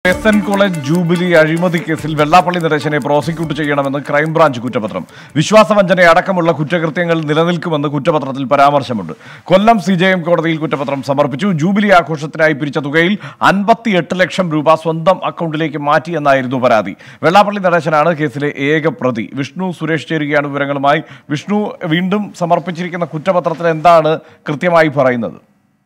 S N college jubilee അഴിമതി കേസിൽ വെള്ളാപ്പള്ളി നരേശനെ പ്രോസിക്യൂട്ട് ചെയ്യണമെന്ന് ക്രൈംബ്രാഞ്ച് കുറ്റപത്രം വിശ്വാസവഞ്ചന അടക്കമുള്ള കുറ്റകൃത്യങ്ങൾ നിലനിൽക്കുമെന്ന് കുറ്റപത്രത്തിൽ പരാമർശമുണ്ട് കൊല്ലം സി ജെ എം കോടതിയിൽ കുറ്റപത്രം സമർപ്പിച്ചു ജൂബിലി ആഘോഷത്തിനായി പിരിച്ച തുകയിൽ അൻപത്തിയെട്ട് ലക്ഷം രൂപ സ്വന്തം അക്കൗണ്ടിലേക്ക് മാറ്റിയെന്നായിരുന്നു പരാതി വെള്ളാപ്പള്ളി നരേശനാണ് കേസിലെ ഏക പ്രതി വിഷ്ണു സുരേഷ് ചേരുകയാണ് വിവരങ്ങളുമായി വിഷ്ണു വീണ്ടും സമർപ്പിച്ചിരിക്കുന്ന കുറ്റപത്രത്തിൽ എന്താണ് കൃത്യമായി പറയുന്നത്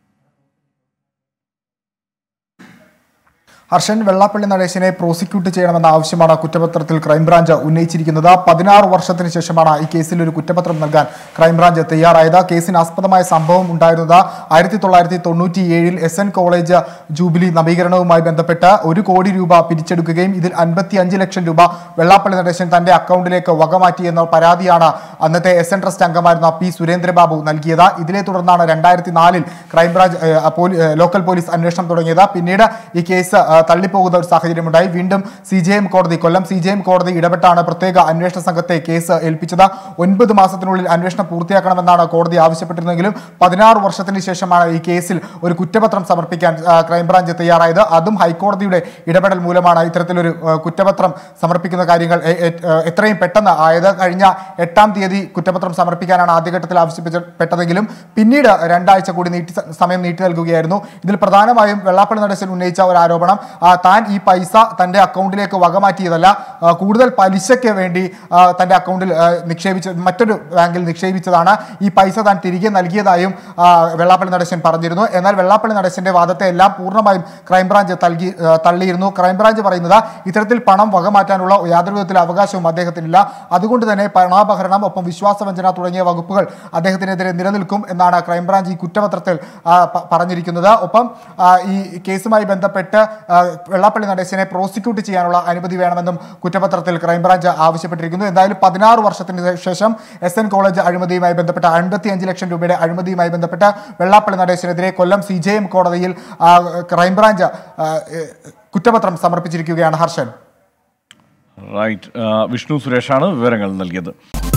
ഹർഷൻ വെള്ളാപ്പള്ളി നടേശനെ പ്രോസിക്യൂട്ട് ചെയ്യണമെന്ന ആവശ്യമാണ് കുറ്റപത്രത്തിൽ ക്രൈംബ്രാഞ്ച് ഉന്നയിച്ചിരിക്കുന്നത് പതിനാറ് വർഷത്തിന് ശേഷമാണ് ഈ കേസിൽ ഒരു കുറ്റപത്രം നൽകാൻ ക്രൈംബ്രാഞ്ച് തയ്യാറായത് കേസിന് ആസ്പദമായ സംഭവം ഉണ്ടായിരുന്നത് ആയിരത്തി തൊള്ളായിരത്തി തൊണ്ണൂറ്റി ഏഴിൽ എസ് എൻ കോളേജ് ജൂബിലി നവീകരണവുമായി ബന്ധപ്പെട്ട് ഒരു കോടി രൂപ പിരിച്ചെടുക്കുകയും ഇതിൽ അൻപത്തി അഞ്ച് ലക്ഷം രൂപ വെള്ളാപ്പള്ളി നടേശൻ തന്റെ അക്കൗണ്ടിലേക്ക് വകമാറ്റി എന്ന പരാതിയാണ് അന്നത്തെ എസ് എൻ ട്രസ്റ്റ് അംഗമായിരുന്ന പി സുരേന്ദ്രബാബു നൽകിയത് ഇതിനെ തുടർന്നാണ് രണ്ടായിരത്തി നാലിൽ ക്രൈംബ്രാഞ്ച് ഏഹ്, പോലീ- ഏഹ്, ലോക്കൽ പോലീസ് അന്വേഷണം തുടങ്ങിയത് പിന്നീട് ഈ കേസ് ആ, തള്ളിപ്പോകുന്ന ഒരു സാഹചര്യമുണ്ടായി വീണ്ടും സി ജെ എം കോടതി കൊല്ലം സി ജെ എം കോടതി ഇടപെട്ടാണ് പ്രത്യേക അന്വേഷണ സംഘത്തെ കേസ് ഏൽപ്പിച്ചത് ഒൻപത് മാസത്തിനുള്ളിൽ അന്വേഷണം പൂർത്തിയാക്കണമെന്നാണ് കോടതി ആവശ്യപ്പെട്ടിരുന്നെങ്കിലും പതിനാറ് വർഷത്തിന് ശേഷമാണ് ഈ കേസിൽ ഒരു കുറ്റപത്രം സമർപ്പിക്കാൻ ആ, ക്രൈംബ്രാഞ്ച് തയ്യാറായത് അതും ഹൈക്കോടതിയുടെ ഇടപെടൽ മൂലമാണ് ഇത്തരത്തിലൊരു ആ, കുറ്റപത്രം സമർപ്പിക്കുന്ന കാര്യങ്ങൾ എ- എ- എത്രയും പെട്ടെന്ന് ആയത് കഴിഞ്ഞ എട്ടാം തീയതി കുറ്റപത്രം സമർപ്പിക്കാനാണ് ആദ്യഘട്ടത്തിൽ ആവശ്യപ്പെട്ടതെങ്കിലും പിന്നീട് രണ്ടാഴ്ച കൂടി നീട്ടി സമയം നീട്ടി നൽകുകയായിരുന്നു ഇതിൽ പ്രധാനമായും വെള്ളാപ്പള്ളി നടേശൻ ഉന്നയിച്ച ഒരു ആരോപണം ആ, താൻ ഈ പൈസ തന്റെ അക്കൗണ്ടിലേക്ക് വകമാറ്റിയതല്ല ആ, കൂടുതൽ പലിശയ്ക്ക് വേണ്ടി ആ, തന്റെ അക്കൗണ്ടിൽ ആ, നിക്ഷേപിച്ച മറ്റൊരു ബാങ്കിൽ നിക്ഷേപിച്ചതാണ് ഈ പൈസ താൻ തിരികെ നൽകിയതായും ആ, വെള്ളാപ്പള്ളി നടേശൻ പറഞ്ഞിരുന്നു എന്നാൽ വെള്ളാപ്പള്ളി നടേശന്റെ വാദത്തെ എല്ലാം പൂർണ്ണമായും ക്രൈംബ്രാഞ്ച് തൽകി ആ, തള്ളിയിരുന്നു ക്രൈംബ്രാഞ്ച് പറയുന്നത് ഇത്തരത്തിൽ പണം വകമാറ്റാനുള്ള യാതൊരു വിധത്തിലുള്ള അവകാശവും അദ്ദേഹത്തിനില്ല അതുകൊണ്ട് തന്നെ പണാപഹരണം ഒപ്പം വിശ്വാസവഞ്ചന തുടങ്ങിയ വകുപ്പുകൾ അദ്ദേഹത്തിനെതിരെ നിലനിൽക്കും എന്നാണ് ക്രൈംബ്രാഞ്ച് ഈ കുറ്റപത്രത്തിൽ ആ, പ- പറഞ്ഞിരിക്കുന്നത് ഒപ്പം ആ, ഈ കേസുമായി ബന്ധപ്പെട്ട് ആ, വെള്ളാപ്പള്ളി നടേശനെ പ്രോസിക്യൂട്ട് ചെയ്യാനുള്ള അനുമതി വേണമെന്നും കുറ്റപത്രത്തിൽ ക്രൈംബ്രാഞ്ച് ആവശ്യപ്പെട്ടിരിക്കുന്നു എന്തായാലും പതിനാറ് വർഷത്തിന് ശേഷം എസ് എൻ കോളേജ് അഴിമതിയുമായി ബന്ധപ്പെട്ട അൻപത്തി അഞ്ച് ലക്ഷം രൂപയുടെ അഴിമതിയുമായി ബന്ധപ്പെട്ട് വെള്ളാപ്പള്ളി നടേശനെതിരെ കൊല്ലം സി ജെ എം കോടതിയിൽ ആ, ക്രൈംബ്രാഞ്ച് ആ, ഏ, കുറ്റപത്രം സമർപ്പിച്ചിരിക്കുകയാണ് ഹർഷൻ റൈറ്റ് വിഷ്ണു സുരേഷാണ് വിവരങ്ങൾ നൽകിയത്